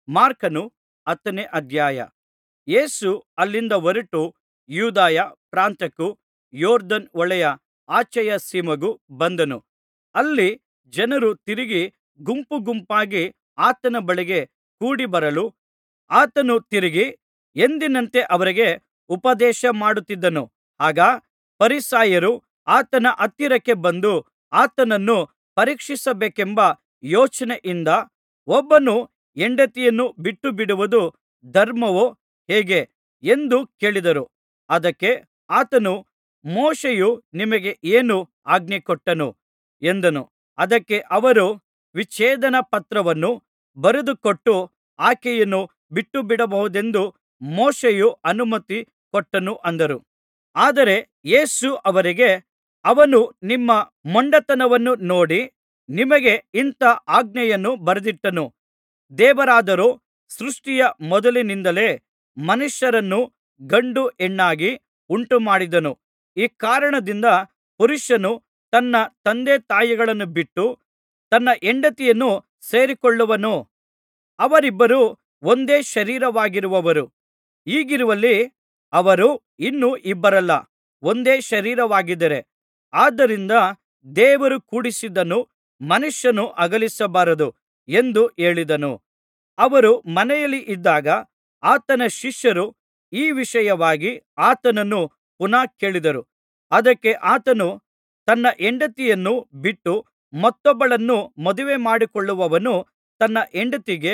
ಮಾರ್ಕನ ಹತ್ತನೇ ಅಧ್ಯಾಯ ಯೇಸು ಅಲ್ಲಿಂದ ಹೊರಟು ಯೂದಾಯ ಪ್ರಾಂತ್ಯಕ್ಕೂ ಯೊರ್ದನ್ ಹೊಳೆಯ ಆಚೆಯ ಸೀಮೆಗೂ ಬಂದನು ಅಲ್ಲಿ ಜನರು ತಿರುಗಿ ಗುಂಪುಗುಂಪಾಗಿ ಆತನ ಬಳಿಗೆ ಕೂಡಿಬರಲು ಆತನು ತಿರುಗಿ ಎಂದಿನಂತೆ ಅವರಿಗೆ ಉಪದೇಶಮಾಡುತ್ತಿದ್ದನು ಆಗ ಫರಿಸಾಯರು ಆತನ ಹತ್ತಿರಕ್ಕೆ ಬಂದು ಆತನನ್ನು ಪರೀಕ್ಷಿಸಬೇಕೆಂಬ ಯೋಚನೆಯಿಂದ ಒಬ್ಬನು ಹೆಂಡತಿಯನ್ನು ಬಿಟ್ಟುಬಿಡುವುದು ಧರ್ಮವೋ ಹೇಗೆ ಎಂದು ಕೇಳಿದರು ಅದಕ್ಕೆ ಆತನು ಮೋಶೆಯು ನಿಮಗೆ ಏನು ಆಜ್ಞೆಕೊಟ್ಟನು ಎಂದನು ಅದಕ್ಕೆ ಅವರು ವಿಚ್ಛೇದನ ಪತ್ರವನ್ನು ಬರೆದುಕೊಟ್ಟು ಆಕೆಯನ್ನು ಬಿಟ್ಟುಬಿಡಬಹುದೆಂದು ಮೋಶೆಯು ಅನುಮತಿ ಕೊಟ್ಟನು ಅಂದರು ಆದರೆ ಯೇಸು ಅವರಿಗೆ ಅವನು ನಿಮ್ಮ ಮೊಂಡತನವನ್ನು ನೋಡಿ ನಿಮಗೆ ಇಂಥಾ ಆಜ್ಞೆಯನ್ನು ಬರೆದಿಟ್ಟನು ದೇವರಾದರೋ ಸೃಷ್ಟಿಯ ಮೊದಲಿನಿಂದಲೇ ಮನುಷ್ಯರನ್ನು ಗಂಡು ಹೆಣ್ಣಾಗಿ ಉಂಟುಮಾಡಿದನು ಈ ಕಾರಣದಿಂದ ಪುರುಷನು ತನ್ನ ತಂದೆತಾಯಿಗಳನ್ನು ಬಿಟ್ಟು ತನ್ನ ಹೆಂಡತಿಯನ್ನು ಸೇರಿಕೊಳ್ಳುವನು ಅವರಿಬ್ಬರು ಒಂದೇ ಶರೀರವಾಗಿರುವರು ಹೀಗಿರುವಲ್ಲಿ ಅವರು ಇನ್ನು ಇಬ್ಬರಲ್ಲ ಒಂದೇ ಶರೀರವಾಗಿದ್ದಾರೆ ಆದ್ದರಿಂದ ದೇವರು ಕೂಡಿಸಿದ್ದನ್ನು ಮನುಷ್ಯನು ಅಗಲಿಸಬಾರದು ಎಂದು ಹೇಳಿದನು ಅವರು ಮನೆಯಲ್ಲಿ ಇದ್ದಾಗ ಆತನ ಶಿಷ್ಯರು ಈ ವಿಷಯವಾಗಿ ಆತನನ್ನು ಪುನಃ ಕೇಳಿದರು ಅದಕ್ಕೆ ಆತನು ತನ್ನ ಹೆಂಡತಿಯನ್ನು ಬಿಟ್ಟು ಮತ್ತೊಬ್ಬಳನ್ನು ಮದುವೆಮಾಡಿಕೊಳ್ಳುವವನು ತನ್ನ ಹೆಂಡತಿಗೆ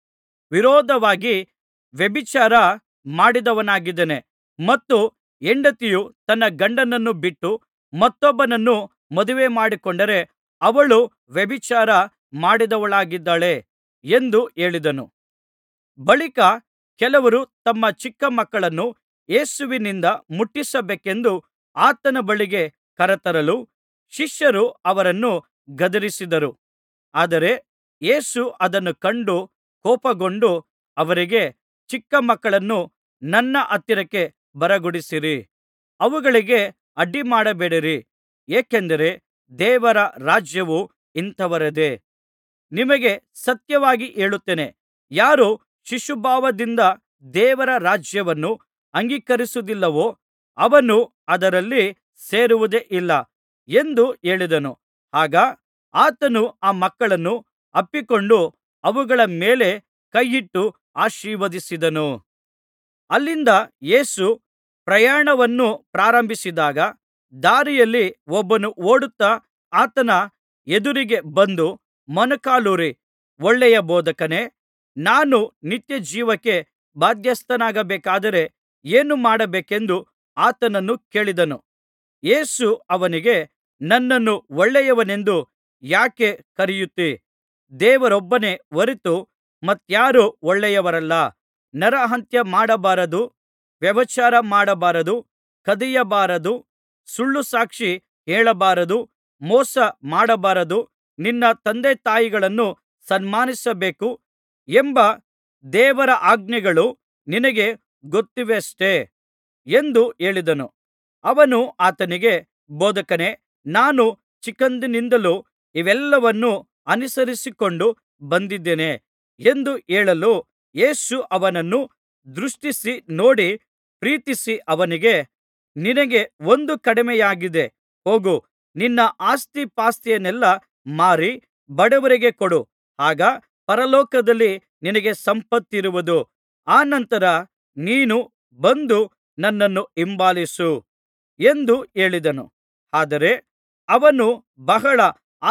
ವಿರೋಧವಾಗಿ ವ್ಯಭಿಚಾರ ಮಾಡಿದವನಾಗಿದ್ದಾನೆ ಮತ್ತು ಹೆಂಡತಿಯು ತನ್ನ ಗಂಡನನ್ನು ಬಿಟ್ಟು ಮತ್ತೊಬ್ಬನನ್ನು ಮದುವೆಮಾಡಿಕೊಂಡರೆ ಅವಳು ವ್ಯಭಿಚಾರ ಮಾಡಿದವಳಾಗಿದ್ದಾಳೆ ಎಂದು ಹೇಳಿದನು ಬಳಿಕ ಕೆಲವರು ತಮ್ಮ ಚಿಕ್ಕ ಮಕ್ಕಳನ್ನು ಯೇಸುವಿನಿಂದ ಮುಟ್ಟಿಸಬೇಕೆಂದು ಆತನ ಬಳಿಗೆ ಕರತರಲು ಶಿಷ್ಯರು ಅವರನ್ನು ಗದರಿಸಿದರು ಆದರೆ ಯೇಸು ಅದನ್ನು ಕಂಡು ಕೋಪಗೊಂಡು ಅವರಿಗೆ ಚಿಕ್ಕ ಮಕ್ಕಳನ್ನು ನನ್ನ ಹತ್ತಿರಕ್ಕೆ ಬರಗೊಡಿಸಿರಿ ಅವುಗಳಿಗೆ ಅಡ್ಡಿಮಾಡಬೇಡಿರಿ ಏಕೆಂದರೆ ದೇವರ ರಾಜ್ಯವು ಇಂಥವರದೇ ನಿಮಗೆ ಸತ್ಯವಾಗಿ ಹೇಳುತ್ತೇನೆ ಯಾರು ಶಿಶುಭಾವದಿಂದ ದೇವರ ರಾಜ್ಯವನ್ನು ಅಂಗೀಕರಿಸುವುದಿಲ್ಲವೋ ಅವನು ಅದರಲ್ಲಿ ಸೇರುವುದೇ ಇಲ್ಲ ಎಂದು ಹೇಳಿದನು ಆಗ ಆತನು ಆ ಮಕ್ಕಳನ್ನು ಅಪ್ಪಿಕೊಂಡು ಅವುಗಳ ಮೇಲೆ ಕೈಯಿಟ್ಟು ಆಶೀರ್ವದಿಸಿದನು ಅಲ್ಲಿಂದ ಯೇಸು ಪ್ರಯಾಣವನ್ನು ಪ್ರಾರಂಭಿಸಿದಾಗ ದಾರಿಯಲ್ಲಿ ಒಬ್ಬನು ಓಡುತ್ತಾ ಆತನ ಎದುರಿಗೆ ಬಂದು ಮೊಣಕಾಲೂರಿ ಒಳ್ಳೆಯ ಬೋಧಕನೇ ನಾನು ನಿತ್ಯಜೀವಕ್ಕೆ ಬಾಧ್ಯಸ್ಥನಾಗಬೇಕಾದರೆ ಏನು ಮಾಡಬೇಕೆಂದು ಆತನನ್ನು ಕೇಳಿದನು ಯೇಸು ಅವನಿಗೆ ನನ್ನನ್ನು ಒಳ್ಳೆಯವನೆಂದು ಯಾಕೆ ಕರೆಯುತ್ತೀ ದೇವರೊಬ್ಬನೇ ಹೊರತು ಮತ್ತಾರೂ ಒಳ್ಳೆಯವರಲ್ಲ ನರಹತ್ಯ ಮಾಡಬಾರದು ವ್ಯಭಿಚಾರ ಮಾಡಬಾರದು ಕದಿಯಬಾರದು ಸುಳ್ಳು ಸಾಕ್ಷಿ ಹೇಳಬಾರದು ಮೋಸ ಮಾಡಬಾರದು ನಿನ್ನ ತಂದೆತಾಯಿಗಳನ್ನು ಸನ್ಮಾನಿಸಬೇಕು ಎಂಬ ದೇವರ ಆಜ್ಞೆಗಳು ನಿನಗೆ ಗೊತ್ತಿವೆಯಷ್ಟೆ ಎಂದು ಹೇಳಿದನು ಅವನು ಆತನಿಗೆ ಬೋಧಕನೇ ನಾನು ಚಿಕ್ಕಂದಿನಿಂದಲೂ ಇವೆಲ್ಲವನ್ನೂ ಅನುಸರಿಸಿಕೊಂಡು ಬಂದಿದ್ದೇನೆ ಎಂದು ಹೇಳಲು ಯೇಸು ಅವನನ್ನು ದೃಷ್ಟಿಸಿ ನೋಡಿ ಪ್ರೀತಿಸಿ ಅವನಿಗೆ ನಿನಗೆ ಒಂದು ಕಡಿಮೆಯಾಗಿದೆ ಹೋಗು ನಿನ್ನ ಆಸ್ತಿಪಾಸ್ತಿಯನ್ನೆಲ್ಲಾ ಮಾರಿ ಬಡವರಿಗೆ ಕೊಡು ಆಗ ಪರಲೋಕದಲ್ಲಿ ನಿನಗೆ ಸಂಪತ್ತಿರುವುದು ಅನಂತರ ನೀನು ಬಂದು ನನ್ನನ್ನು ಹಿಂಬಾಲಿಸು ಎಂದು ಹೇಳಿದನು ಆದರೆ ಅವನು ಬಹಳ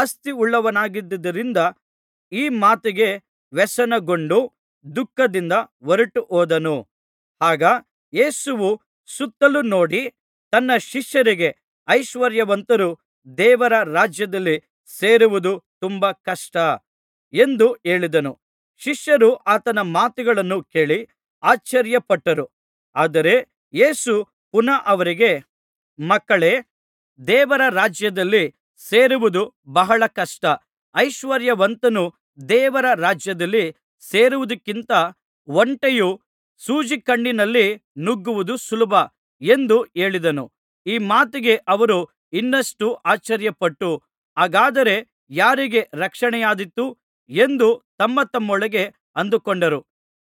ಆಸ್ತಿಯುಳ್ಳವನಾಗಿದ್ದುದರಿಂದ ಈ ಮಾತಿಗೆ ವ್ಯಸನಗೊಂಡು ದುಃಖದಿಂದ ಹೊರಟುಹೋದನು ಆಗ ಯೇಸುವು ಸುತ್ತಲು ನೋಡಿ ತನ್ನ ಶಿಷ್ಯರಿಗೆ ಐಶ್ವರ್ಯವಂತರು ದೇವರ ರಾಜ್ಯದಲ್ಲಿ ಸೇರುವುದು ತುಂಬಾ ಕಷ್ಟ ಎಂದು ಹೇಳಿದನು ಶಿಷ್ಯರು ಆತನ ಮಾತುಗಳನ್ನು ಕೇಳಿ ಆಶ್ಚರ್ಯಪಟ್ಟರು ಆದರೆ ಯೇಸು ಪುನಃ ಅವರಿಗೆ ಮಕ್ಕಳೇ ದೇವರ ರಾಜ್ಯದಲ್ಲಿ ಸೇರುವುದು ಬಹಳ ಕಷ್ಟ ಐಶ್ವರ್ಯವಂತನು ದೇವರ ರಾಜ್ಯದಲ್ಲಿ ಸೇರುವುದಕ್ಕಿಂತ ಒಂಟೆಯು ಸೂಜಿಕಣ್ಣಿನಲ್ಲಿ ನುಗ್ಗುವುದು ಸುಲಭ ಎಂದು ಹೇಳಿದನು ಈ ಮಾತಿಗೆ ಅವರು ಇನ್ನಷ್ಟು ಆಶ್ಚರ್ಯಪಟ್ಟು ಹಾಗಾದರೆ ಯಾರಿಗೆ ರಕ್ಷಣೆಯಾದೀತು ಎಂದು ತಮ್ಮತಮ್ಮೊಳಗೆ ಅಂದುಕೊಂಡರು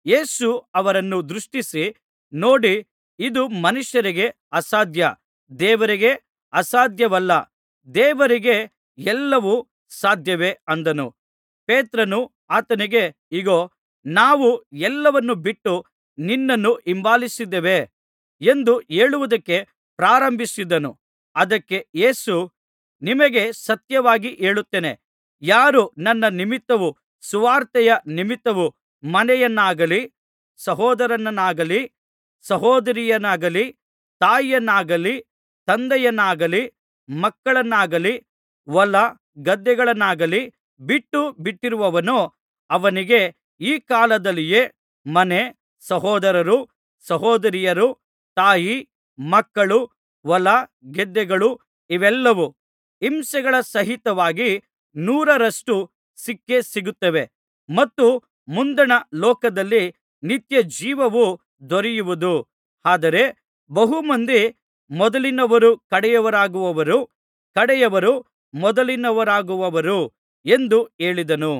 ಯೇಸು ಅವರನ್ನು ದೃಷ್ಟಿಸಿ ನೋಡಿ ಇದು ಮನುಷ್ಯರಿಗೆ ಅಸಾಧ್ಯ ದೇವರಿಗೆ ಅಸಾಧ್ಯವಲ್ಲ ದೇವರಿಗೆ ಎಲ್ಲವೂ ಸಾಧ್ಯವೇ ಅಂದನು ಪೇತ್ರನು ಆತನಿಗೆ ಇಗೋ ನಾವು ಎಲ್ಲವನ್ನೂ ಬಿಟ್ಟು ನಿನ್ನನ್ನು ಹಿಂಬಾಲಿಸಿದ್ದೇವೆ ಎಂದು ಹೇಳುವುದಕ್ಕೆ ಪ್ರಾರಂಭಿಸಿದನು ಅದಕ್ಕೆ ಯೇಸು ನಿಮಗೆ ಸತ್ಯವಾಗಿ ಹೇಳುತ್ತೇನೆ ಯಾರು ನನ್ನ ನಿಮಿತ್ತವೂ ಸುವಾರ್ತೆಯ ನಿಮಿತ್ತವೂ ಮನೆಯನ್ನಾಗಲಿ ಸಹೋದರರನ್ನಾಗಲಿ ಸಹೋದರಿಯರನ್ನಾಗಲಿ ತಾಯಿಯನ್ನಾಗಲಿ ತಂದೆಯನ್ನಾಗಲಿ ಮಕ್ಕಳನ್ನಾಗಲಿ ಹೊಲ ಗದ್ದೆಗಳನ್ನಾಗಲಿ ಬಿಟ್ಟು ಬಿಟ್ಟಿರುವನೋ ಅವನಿಗೆ ಈ ಕಾಲದಲ್ಲಿಯೇ ಮನೆ ಸಹೋದರರು ಸಹೋದರಿಯರು ತಾಯಿ ಮಕ್ಕಳು ಹೊಲ ಗದ್ದೆಗಳು ಇವೆಲ್ಲವೂ ಹಿಂಸೆಗಳ ಸಹಿತವಾಗಿ ನೂರರಷ್ಟು ಸಿಕ್ಕೇ ಸಿಗುತ್ತವೆ ಮತ್ತು ಮುಂದಣ ಲೋಕದಲ್ಲಿ ನಿತ್ಯಜೀವವು ದೊರೆಯುವುದು ಆದರೆ ಬಹುಮಂದಿ ಮೊದಲಿನವರು ಕಡೆಯವರಾಗುವರು ಕಡೆಯವರು ಮೊದಲಿನವರಾಗುವರು ಎಂದು ಹೇಳಿದನು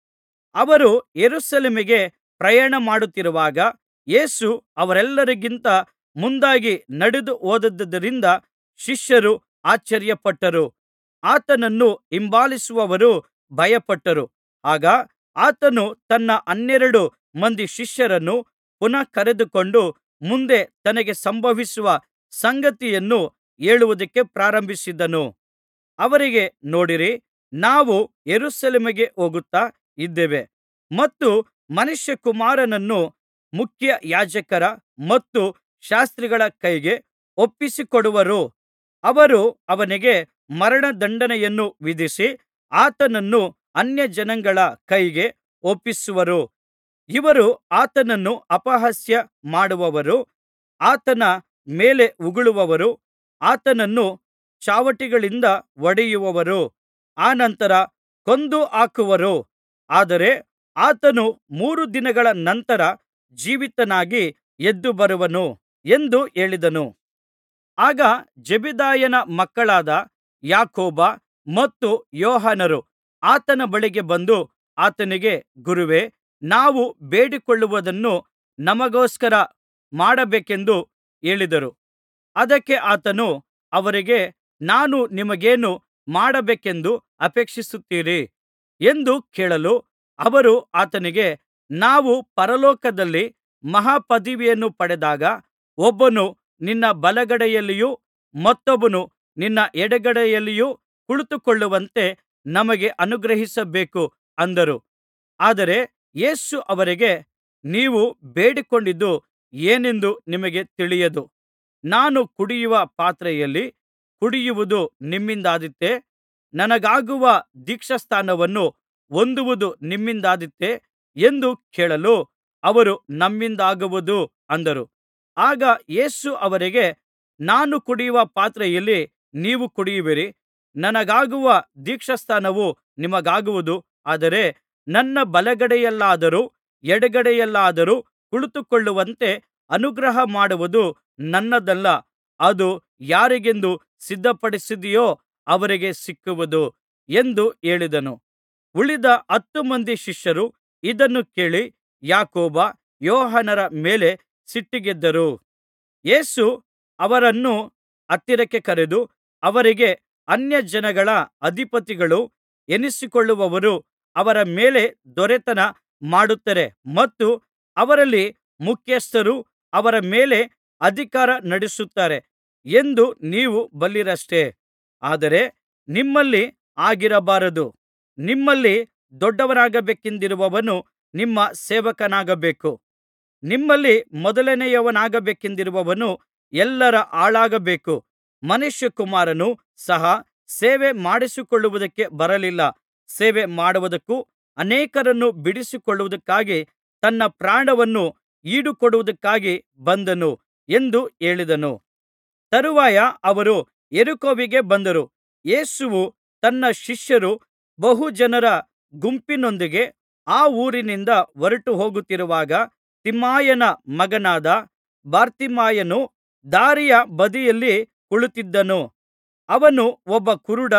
ಅವರು ಯೆರೂಸಲೇಮಿಗೆ ಪ್ರಯಾಣ ಮಾಡುತ್ತಿರುವಾಗ ಯೇಸು ಅವರೆಲ್ಲರಿಗಿಂತ ಮುಂದಾಗಿ ನಡೆದು ಹೋದದ್ದರಿಂದ ಶಿಷ್ಯರು ಆಶ್ಚರ್ಯಪಟ್ಟರು ಆತನನ್ನು ಹಿಂಬಾಲಿಸುವವರು ಭಯಪಟ್ಟರು ಆಗ ಆತನು ತನ್ನ ಹನ್ನೆರಡು ಮಂದಿ ಶಿಷ್ಯರನ್ನು ಪುನಃ ಕರೆದುಕೊಂಡು ಮುಂದೆ ತನಗೆ ಸಂಭವಿಸುವ ಸಂಗತಿಯನ್ನು ಹೇಳುವುದಕ್ಕೆ ಪ್ರಾರಂಭಿಸಿದನು ಅವರಿಗೆ ನೋಡಿರಿ ನಾವು ಯೆರೂಸಲೇಮಿಗೆ ಹೋಗುತ್ತಾ ಇದ್ದೇವೆ ಮತ್ತು ಮನುಷ್ಯಕುಮಾರನನ್ನು ಮುಖ್ಯಯಾಜಕರ ಮತ್ತು ಶಾಸ್ತ್ರಿಗಳ ಕೈಗೆ ಒಪ್ಪಿಸಿಕೊಡುವರು ಅವರು ಅವನಿಗೆ ಮರಣದಂಡನೆಯನ್ನು ವಿಧಿಸಿ ಆತನನ್ನು ಅನ್ಯಜನಗಳ ಕೈಗೆ ಒಪ್ಪಿಸುವರು ಇವರು ಆತನನ್ನು ಅಪಹಾಸ್ಯ ಮಾಡುವರು ಆತನ ಮೇಲೆ ಉಗುಳುವರು ಆತನನ್ನು ಚಾವಟಿಗಳಿಂದ ಹೊಡೆಯುವರು ಅನಂತರ ಕೊಂದು ಹಾಕುವರು ಆದರೆ ಆತನು ಮೂರು ದಿನಗಳ ನಂತರ ಜೀವಿತನಾಗಿ ಎದ್ದು ಬರುವನು ಎಂದು ಹೇಳಿದನು ಆಗ ಜೆಬೆದಾಯನ ಮಕ್ಕಳಾದ ಯಾಕೋಬ ಮತ್ತು ಯೋಹಾನರು ಆತನ ಬಳಿಗೆ ಬಂದು ಆತನಿಗೆ ಗುರುವೇ ನಾವು ಬೇಡಿಕೊಳ್ಳುವುದನ್ನು ನಮಗೋಸ್ಕರ ಮಾಡಬೇಕೆಂದು ಹೇಳಿದರು ಅದಕ್ಕೆ ಆತನು ಅವರಿಗೆ ನಾನು ನಿಮಗೇನು ಮಾಡಬೇಕೆಂದು ಅಪೇಕ್ಷಿಸುತ್ತೀರಿ ಎಂದು ಕೇಳಲು ಅವರು ಆತನಿಗೆ ನಾವು ಪರಲೋಕದಲ್ಲಿ ಮಹಾಪದವಿಯನ್ನು ಪಡೆದಾಗ ಒಬ್ಬನು ನಿನ್ನ ಬಲಗಡೆಯಲ್ಲಿಯೂ ಮತ್ತೊಬ್ಬನು ನಿನ್ನ ಎಡಗಡೆಯಲ್ಲಿಯೂ ಕುಳಿತುಕೊಳ್ಳುವಂತೆ ನಮಗೆ ಅನುಗ್ರಹಿಸಬೇಕು ಅಂದರು ಆದರೆ ಯೇಸು ಅವರಿಗೆ ನೀವು ಬೇಡಿಕೊಂಡದ್ದು ಏನೆಂದು ನಿಮಗೆ ತಿಳಿಯದು ನಾನು ಕುಡಿಯುವ ಪಾತ್ರೆಯಲ್ಲಿ ಕುಡಿಯುವುದು ನಿಮ್ಮಿಂದಾದೀತೆ ನನಗಾಗುವ ದೀಕ್ಷಾಸ್ನಾನವನ್ನು ಹೊಂದುವುದು ನಿಮ್ಮಿಂದಾದೀತೆ ಎಂದು ಕೇಳಲು ಅವರು ನಮ್ಮಿಂದಾಗುವುದು ಅಂದರು ಆಗ ಯೇಸು ಅವರಿಗೆ ನಾನು ಕುಡಿಯುವ ಪಾತ್ರೆಯಲ್ಲಿ ನೀವು ಕುಡಿಯುವಿರಿ ನನಗಾಗುವ ದೀಕ್ಷಾಸ್ನಾನವು ನಿಮಗಾಗುವುದು ಆದರೆ ನನ್ನ ಬಲಗಡೆಯಲ್ಲಾದರೂ ಎಡಗಡೆಯಲ್ಲಾದರೂ ಕುಳಿತುಕೊಳ್ಳುವಂತೆ ಅನುಗ್ರಹ ಮಾಡುವುದು ನನ್ನದಲ್ಲ ಅದು ಯಾರಿಗೆಂದು ಸಿದ್ಧಪಡಿಸಿದೆಯೋ ಅವರಿಗೆ ಸಿಕ್ಕುವುದು ಎಂದು ಹೇಳಿದನು ಉಳಿದ ಹತ್ತು ಮಂದಿ ಶಿಷ್ಯರು ಇದನ್ನು ಕೇಳಿ ಯಾಕೋಬ ಯೋಹಾನರ ಮೇಲೆ ಸಿಟ್ಟಿಗೆದ್ದರು ಯೇಸು ಅವರನ್ನು ಹತ್ತಿರಕ್ಕೆ ಕರೆದು ಅವರಿಗೆ ಅನ್ಯಜನಗಳ ಅಧಿಪತಿಗಳು ಎನಿಸಿಕೊಳ್ಳುವವರು ಅವರ ಮೇಲೆ ದೊರೆತನ ಮಾಡುತ್ತಾರೆ ಮತ್ತು ಅವರಲ್ಲಿ ಮುಖ್ಯಸ್ಥರು ಅವರ ಮೇಲೆ ಅಧಿಕಾರ ನಡೆಸುತ್ತಾರೆ ಎಂದು ನೀವು ಬಲ್ಲಿರಷ್ಟೆ ಆದರೆ ನಿಮ್ಮಲ್ಲಿ ಹಾಗಿರಬಾರದು ನಿಮ್ಮಲ್ಲಿ ದೊಡ್ಡವನಾಗಬೇಕೆಂದಿರುವವನು ನಿಮ್ಮ ಸೇವಕನಾಗಬೇಕು ನಿಮ್ಮಲ್ಲಿ ಮೊದಲನೆಯವನಾಗಬೇಕೆಂದಿರುವವನು ಎಲ್ಲರ ಆಳಾಗಬೇಕು ಮನುಷ್ಯಕುಮಾರನು ಸಹ ಸೇವೆ ಮಾಡಿಸಿಕೊಳ್ಳುವುದಕ್ಕೆ ಬರಲಿಲ್ಲ ಸೇವೆ ಮಾಡುವುದಕ್ಕೂ ಅನೇಕರನ್ನು ಬಿಡಿಸಿಕೊಳ್ಳುವುದಕ್ಕಾಗಿ ತನ್ನ ಪ್ರಾಣವನ್ನು ಈಡುಕೊಡುವುದಕ್ಕಾಗಿ ಬಂದನು ಎಂದು ಹೇಳಿದನು ತರುವಾಯ ಅವರು ಯೆರಿಕೋವಿಗೆ ಬಂದರು ಯೇಸುವು ತನ್ನ ಶಿಷ್ಯರು ಬಹು ಜನರ ಗುಂಪಿನೊಂದಿಗೆ ಆ ಊರಿನಿಂದ ಹೊರಟು ಹೋಗುತ್ತಿರುವಾಗ ತಿಮಾಯನ ಮಗನಾದ ಬಾರ್ತಿಮಾಯನು ದಾರಿಯ ಬದಿಯಲ್ಲಿ ಕುಳಿತಿದ್ದನು ಅವನು ಒಬ್ಬ ಕುರುಡ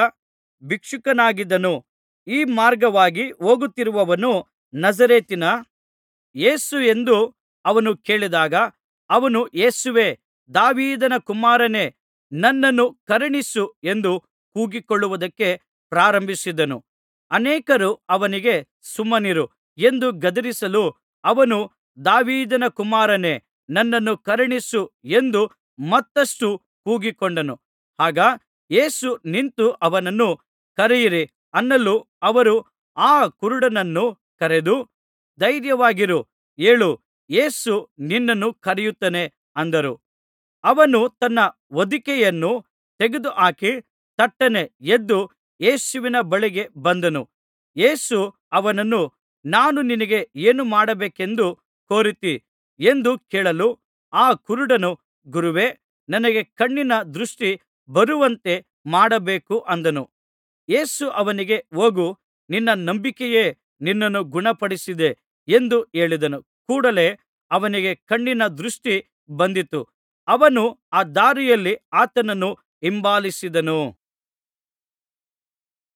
ಭಿಕ್ಷುಕನಾಗಿದ್ದನು ಈ ಮಾರ್ಗವಾಗಿ ಹೋಗುತ್ತಿರುವವನು ನಜರೇತಿನ ಯೇಸು ಎಂದು ಅವನು ಕೇಳಿದಾಗ ಅವನು ಯೇಸುವೇ ದಾವೀದನ ಕುಮಾರನೇ ನನ್ನನ್ನು ಕರುಣಿಸು ಎಂದು ಕೂಗಿಕೊಳ್ಳುವುದಕ್ಕೆ ಪ್ರಾರಂಭಿಸಿದನು ಅನೇಕರು ಅವನಿಗೆ ಸುಮ್ಮನಿರು ಎಂದು ಗದರಿಸಲು ಅವನು ದಾವೀದನ ಕುಮಾರನೇ ನನ್ನನ್ನು ಕರುಣಿಸು ಎಂದು ಮತ್ತಷ್ಟು ಕೂಗಿಕೊಂಡನು ಆಗ ಯೇಸು ನಿಂತು ಅವನನ್ನು ಕರೆಯಿರಿ ಅನ್ನಲು ಅವರು ಆ ಕುರುಡನನ್ನು ಕರೆದು ಧೈರ್ಯವಾಗಿರು ಏಳು ಯೇಸು ನಿನ್ನನ್ನು ಕರೆಯುತ್ತಾನೆ ಅಂದರು ಅವನು ತನ್ನ ಹೊದಿಕೆಯನ್ನು ತೆಗೆದುಹಾಕಿ ತಟ್ಟನೆ ಎದ್ದು ಯೇಸುವಿನ ಬಳಿಗೆ ಬಂದನು ಯೇಸು ಅವನನ್ನು ನಾನು ನಿನಗೆ ಏನು ಮಾಡಬೇಕೆಂದು ಕೋರುತ್ತೀ ಎಂದು ಕೇಳಲು ಆ ಕುರುಡನು ಗುರುವೇ ನನಗೆ ಕಣ್ಣಿನ ದೃಷ್ಟಿ ಬರುವಂತೆ ಮಾಡಬೇಕು ಅಂದನು ಯೇಸು ಅವನಿಗೆ ಹೋಗು ನಿನ್ನ ನಂಬಿಕೆಯೇ ನಿನ್ನನ್ನು ಗುಣಪಡಿಸಿದೆ ಎಂದು ಹೇಳಿದನು ಕೂಡಲೇ ಅವನಿಗೆ ಕಣ್ಣಿನ ದೃಷ್ಟಿ ಬಂದಿತು ಅವನು ಆ ದಾರಿಯಲ್ಲಿ ಆತನನ್ನು ಹಿಂಬಾಲಿಸಿದನು